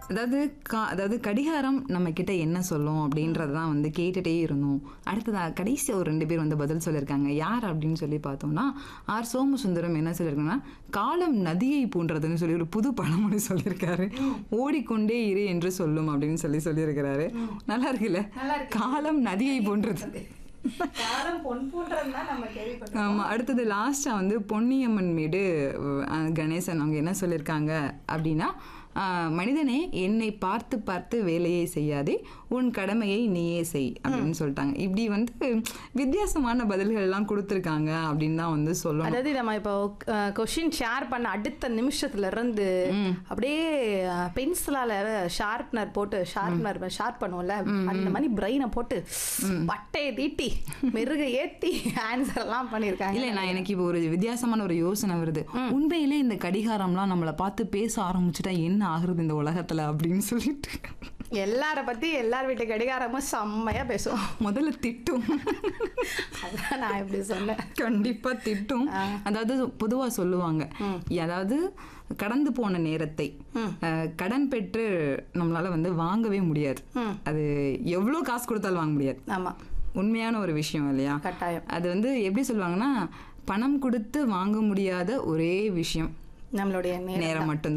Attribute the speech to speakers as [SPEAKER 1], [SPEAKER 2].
[SPEAKER 1] அதாவது கா அதாவது கடிகாரம் நம்ம கிட்ட என்ன சொல்லும் அப்படின்றத தான் வந்து கேட்டுட்டே இருந்தோம் அடுத்ததா கடைசி ஒரு ரெண்டு பேர் வந்து பதில் சொல்லியிருக்காங்க யார் அப்படின்னு சொல்லி பார்த்தோம்னா ஆர் சோமசுந்தரம் என்ன சொல்லியிருக்காங்கன்னா காலம் நதியை போன்றதுன்னு சொல்லி ஒரு புது பழமொழி சொல்லியிருக்காரு ஓடிக்கொண்டே இரு என்று சொல்லும் அப்படின்னு சொல்லி சொல்லியிருக்கிறாரு நல்லா இருக்குல்ல
[SPEAKER 2] நல்லா இருக்கு.
[SPEAKER 1] காலம் நதியை போன்றது
[SPEAKER 2] காலம் பொன் போன்றதுதான் நம்ம கேள்விப்பட்டோம்
[SPEAKER 1] ஆமாம் அடுத்தது லாஸ்ட்டாக வந்து பொன்னியம்மன் மீது அஹ், கணேசன் அவங்க என்ன சொல்லியிருக்காங்க அப்படின்னா அஹ், மனிதனே என்னை பார்த்து பார்த்து வேலையை செய்யாதே உன் கடமையை நீயே செய் அப்படின்னு சொல்லிட்டாங்க இப்படி வந்து வித்தியாசமான பதில்கள்லாம் கொடுத்துருக்காங்க அப்படின்னு தான் வந்து சொல்லணும்
[SPEAKER 2] அதாவது நம்ம இப்போ கொஷின் ஷேர் பண்ண அடுத்த நிமிஷத்துல இருந்து அப்படியே பென்சிலால ஷார்ப்னர் போட்டு ஷார்ப்னர் ஷார்ப் பண்ணுவோம்ல அந்த மாதிரி பிரெயினை போட்டு பட்டையை தீட்டி மெருக ஏத்தி ஆன்சர் எல்லாம் பண்ணியிருக்காங்க
[SPEAKER 1] இல்லை நான் எனக்கு இப்போ ஒரு வித்தியாசமான ஒரு யோசனை வருது உண்மையிலே இந்த கடிகாரம்லாம் நம்மளை பார்த்து பேச ஆரம்பிச்சுட்டா என்ன ஆகுறது இந்த உலகத்துல அப்படின்னு சொல்லிட்டு
[SPEAKER 2] எல்லார பத்தி எல்லார் வீட்டு கடிகாரமும் செம்மையா பேசுவோம்
[SPEAKER 1] முதல்ல திட்டும்
[SPEAKER 2] அதான் நான் இப்படி சொன்னேன்
[SPEAKER 1] கண்டிப்பா திட்டும் அதாவது பொதுவா சொல்லுவாங்க அதாவது கடந்து போன நேரத்தை அஹ், கடன் பெற்று நம்மளால வந்து வாங்கவே முடியாது அது எவ்வளோ காசு கொடுத்தாலும் வாங்க முடியாது
[SPEAKER 2] ஆமா
[SPEAKER 1] உண்மையான ஒரு விஷயம் இல்லையா
[SPEAKER 2] கட்டாயம்
[SPEAKER 1] அது வந்து எப்படி சொல்லுவாங்கன்னா பணம் கொடுத்து வாங்க முடியாத ஒரே விஷயம்
[SPEAKER 2] நம்மளுடைய நேரம்
[SPEAKER 1] நேரம் மட்டும்